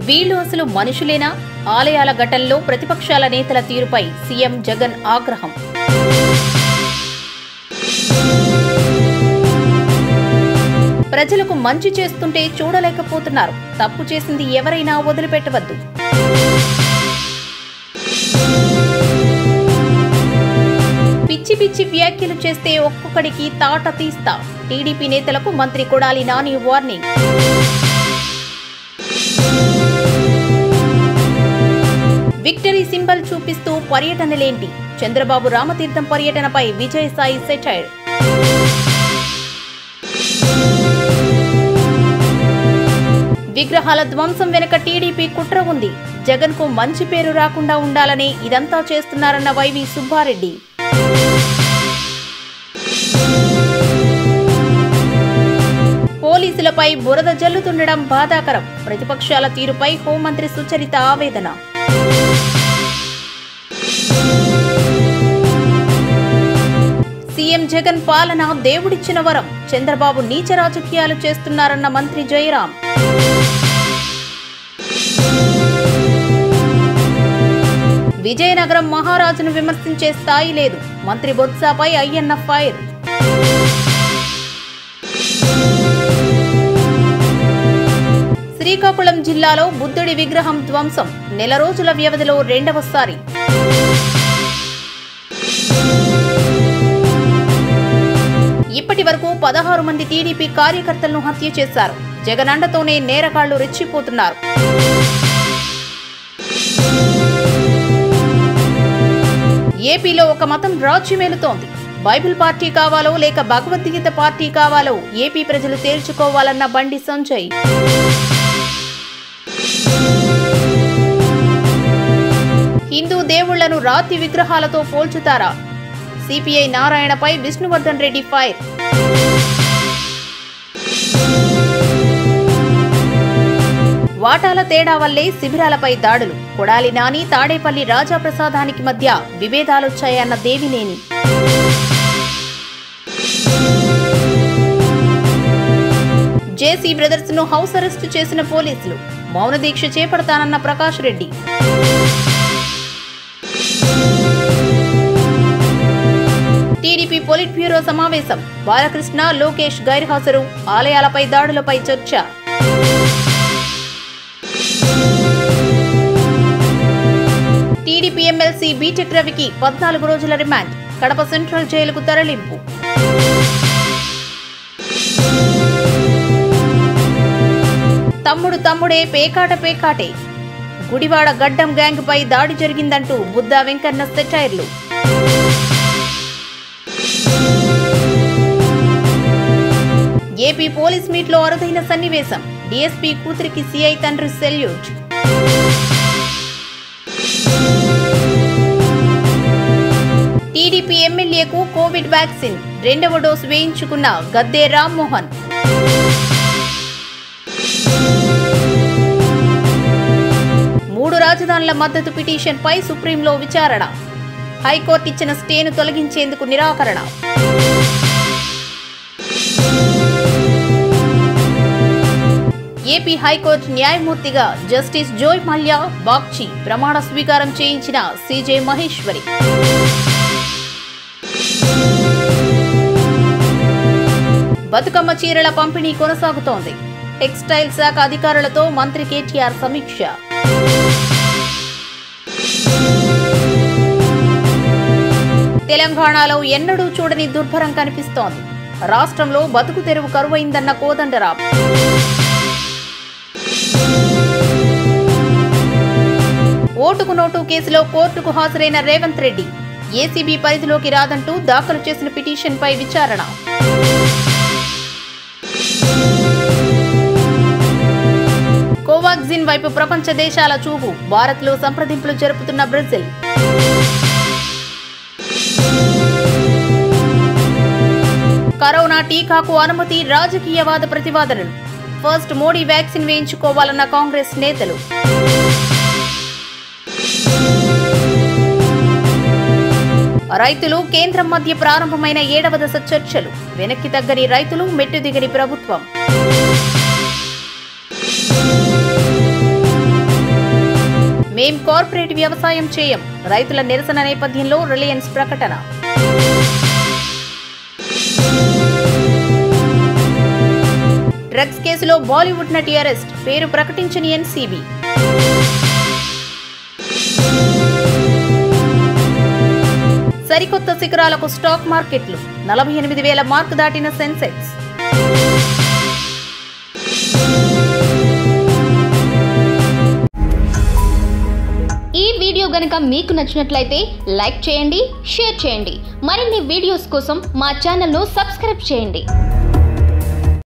వీళ్ళు అసలు మనుషులేనా ఆలయాల ఘటనలో ప్రతిపక్షాల నేతల తీరుపై సీఎం జగన్ ఆగ్రహం ప్రజలకు మంచి చేస్తుంటే చూడలేకపోతున్నారు తప్పు చేసింది ఎవరైనా వదిలిపెట్టవద్దు పిచ్చి పిచ్చి వ్యాఖ్యలు చేస్తే ఒక్కొక్కడికి తాట తీస్తా టీడీపీ నేతలకు మంత్రి Kodali Nani warning victory symbol చూపిస్తూ పర్యటనలేంటి చంద్రబాబు రామతీర్థం పర్యటనపై విజయసాయి సెటైర్ విగ్రహాల ధ్వంసం వెనుక టీడీపీ కుట్ర ఉంది జగన్ కు మంచి పేరు రాకుండా ఉండాలని ఇదంతా చేస్తున్నారన్న వైవి సుబ్బారెడ్డి పోలీసులపై బురద జల్లుతుండడం బాధాకరం ప్రతిపక్షాల తీరుపై హోంమంత్రి సుచరిత ఆవేదన సీఎం జగన్ పాలన దేవుడిచ్చిన వరం చంద్రబాబు నీచ రాజకీయాలు చేస్తున్నారన్న మంత్రి జయరాం విజయనగరం మహారాజును విమర్శించే స్థాయి లేదు మంత్రి బొత్సాపై అయ్యన్న ఫైర్ శ్రీకాకుళం జిల్లాలో బుద్ధుడి విగ్రహం ధ్వంసం నెల రోజుల వ్యవధిలో రెండవసారి ఇప్పటి వరకు పదహారు మంది టీడీపీ కార్యకర్తలను హత్య చేశారు జగనండతోనే నేరగాళ్లు రెచ్చిపోతున్నారు ఏపీలో ఒక మతం రాజ్యమేలుతోంది బైబిల్ పార్టీ కావాలో లేక భగవద్గీత పార్టీ కావాలో ఏపీ ప్రజలు తేల్చుకోవాలన్న బండి సంజయ్ హిందూ దేవుళ్లను రాతి విగ్రహాలతో పోల్చుతారా సిపిఐ నారాయణపై విష్ణువర్ధన్ రెడ్డి ఫైర్ వాటాల తేడా వల్లే శిబిరాలపై దాడులు కొడాలి నాని తాడేపల్లి రాజాప్రసాదానికి మధ్య విభేదాలొచ్చాయన్న దేవినేని జేసీ బ్రదర్స్ ను హౌస్ అరెస్ట్ చేసిన పోలీసులు మౌన దీక్ష చేపడతానన్న Prakash Reddy TDP politburo సమావేశం బాలకృష్ణ లోకేష్ గైర్హాజరు ఆలయాలపై దాడులపై చర్చ టీడీపీ ఎమ్మెల్సీ బీటెక్ రవికి పద్నాలుగు రోజుల రిమాండ్ కడప సెంట్రల్ జైలుకు తరలింపు తమ్ముడు తమ్ముడే పేకాట పేకాటే గుడివాడ గడ్డం గ్యాంగ్ పై దాడి జరిగిందంటూ బుద్దా వెంకన్న సెటైర్లు ఏపీ పోలీస్ మీట్ లో అరుదైన సన్నివేశం డీఎస్పీ కూతురికి సిఐ తండ్రి సెల్యూట్ టీడీపీ ఎమ్మెల్యేకు కోవిడ్ వ్యాక్సిన్ రెండవ డోసు వేయించుకున్న గద్దే రామ్మోహన్ మూడు రాజధానుల మద్దతు పిటిషన్పై సుప్రీంలో విచారణ హైకోర్టు ఇచ్చిన స్టేను తొలగించేందుకు నిరాకరణ ఏపీ హైకోర్టు న్యాయమూర్తిగా జస్టిస్ జోయ్ మల్యా బాగ్చి ప్రమాణ స్వీకారం చేయించిన సీజే మహేశ్వరి బతుకమ్మ చీరల పంపిణీ కొనసాగుతోంది టెక్స్టైల్ శాఖ అధికారులతో మంత్రి కేటీఆర్ సమీక్ష తెలంగాణలో ఎన్నడూ చూడని దుర్భరం కనిపిస్తోంది రాష్ట్రంలో బతుకు తెరువు కరువైందన్న కోదండరాం ఓటుకు నోటు కేసులో కోర్టుకు హాజరైన రేవంత్ రెడ్డి ఏసీబీ పరిధిలోకి రాదంటూ దాఖలు చేసిన పిటిషన్పై విచారణ కోవాక్సిన్ వైపు ప్రపంచ దేశాల చూపు భారత్లో సంప్రదింపులు జరుపుతున్న బ్రెజిల్ కరోనా టీకాకు అనుమతి రాజకీయవాద ప్రతివాదనలు ఫస్ట్ మోడీ వ్యాక్సిన్ వేయించుకోవాలన్న కాంగ్రెస్ నేతలు రైతులు కేంద్రం మధ్య ప్రారంభమైన ఏడవ దశ చర్చలు వెనక్కి తగ్గని రైతులు మెట్టు దిగని ప్రభుత్వం మేం కార్పొరేట్ వ్యవసాయం చేయం రైతుల నిరసన నేపథ్యంలో రిలయన్స్ ప్రకటన డ్రగ్స్ కేసులో బాలీవుడ్ నటి అరెస్ట్ పేరు ప్రకటించని ఎన్సీబీ సరికొత్త శిఖరాలకు స్టాక్ మార్కెట్లు నలభై ఎనిమిది వేల మార్కు దాటిన సెన్సెక్స్ ఈ వీడియో గనుక మీకు నచ్చినట్లయితే లైక్ చేయండి షేర్ చేయండి మరిన్ని వీడియోస్ కోసం మా ఛానల్ను సబ్స్క్రైబ్ చేయండి